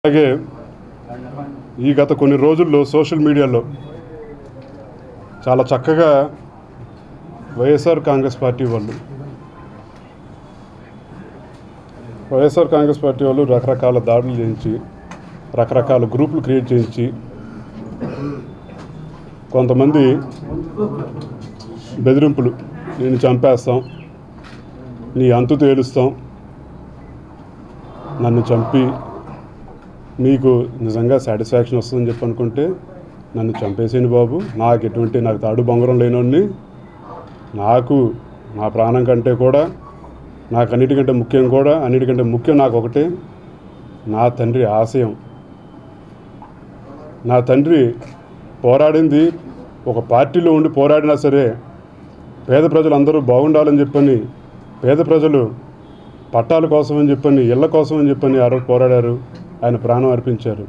అలాగే ఈ గత కొన్ని రోజుల్లో సోషల్ మీడియాలో చాలా చక్కగా వైఎస్ఆర్ కాంగ్రెస్ పార్టీ వాళ్ళు వైఎస్ఆర్ కాంగ్రెస్ పార్టీ వాళ్ళు రకరకాల దాడులు చేయించి రకరకాల గ్రూపులు క్రియేట్ చేయించి కొంతమంది బెదిరింపులు నేను చంపేస్తాం నీ అంతు తేలుస్తాం నన్ను చంపి మీకు నిజంగా సాటిస్ఫాక్షన్ వస్తుందని చెప్పి అనుకుంటే నన్ను చంపేసేయండి బాబు నాకు ఎటువంటి నాకు తాడు బొంగరం లేనోడిని నాకు నా ప్రాణం కంటే కూడా నాకు అన్నిటికంటే ముఖ్యం కూడా అన్నిటికంటే ముఖ్యం నాకు ఒకటే నా తండ్రి ఆశయం నా తండ్రి పోరాడింది ఒక పార్టీలో ఉండి పోరాడినా సరే పేద ప్రజలు అందరూ బాగుండాలని చెప్పని పేద ప్రజలు పట్టాల కోసం అని చెప్పని ఇళ్ళ కోసం అని చెప్పని ఆ రోజు పోరాడారు ఆయన ప్రాణం అర్పించారు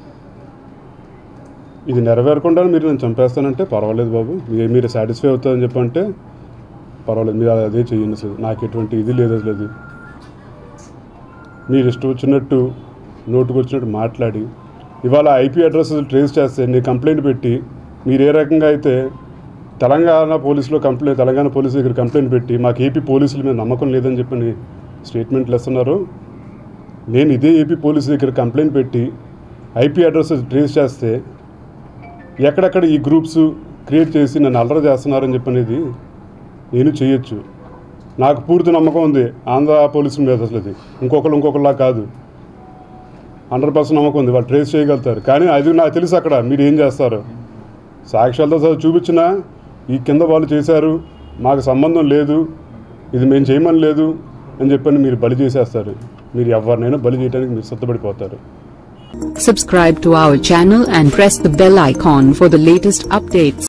ఇది నెరవేరకుండా మీరు నేను చంపేస్తానంటే పర్వాలేదు బాబు మీరు మీరు సాటిస్ఫై అవుతుందని చెప్పంటే పర్వాలేదు మీరు అదే చేయండి అసలు నాకు ఎటువంటి ఇది లేదు అసలు అది మీరు ఇష్టం వచ్చినట్టు నోటుకు వచ్చినట్టు మాట్లాడి ఇవాళ ఐపీ అడ్రస్ ట్రేస్ చేస్తే నేను కంప్లైంట్ పెట్టి మీరు ఏ రకంగా అయితే తెలంగాణ పోలీసులో కంప్లైంట్ తెలంగాణ పోలీసు దగ్గర కంప్లైంట్ పెట్టి మాకు ఏపీ పోలీసుల మీద నమ్మకం లేదని చెప్పని స్టేట్మెంట్లు ఇస్తున్నారు నేను ఇదే ఏపీ పోలీసు దగ్గర కంప్లైంట్ పెట్టి ఐపీ అడ్రస్ ట్రేస్ చేస్తే ఎక్కడెక్కడ ఈ గ్రూప్స్ క్రియేట్ చేసి నన్ను అల్లరి చేస్తున్నారని చెప్పనేది నేను చేయొచ్చు నాకు పూర్తి నమ్మకం ఉంది ఆంధ్ర పోలీసుల మీద అసలు అది ఇంకొకరు ఇంకొకరిలా కాదు హండ్రెడ్ పర్సెంట్ నమ్మకం ఉంది వాళ్ళు ట్రేస్ చేయగలుగుతారు కానీ అది నాకు తెలుసు అక్కడ మీరు ఏం చేస్తారు సాక్ష్యాలతో సహా చూపించినా ఈ కింద వాళ్ళు చేశారు మాకు సంబంధం లేదు ఇది మేము చేయమని లేదు అని చెప్పని మీరు బలి చేసేస్తారు మీరు ఎవరినైనా బలి చేయడానికి మీరు సిద్ధపడిపోతారు Subscribe to our channel and press the bell icon for the latest updates.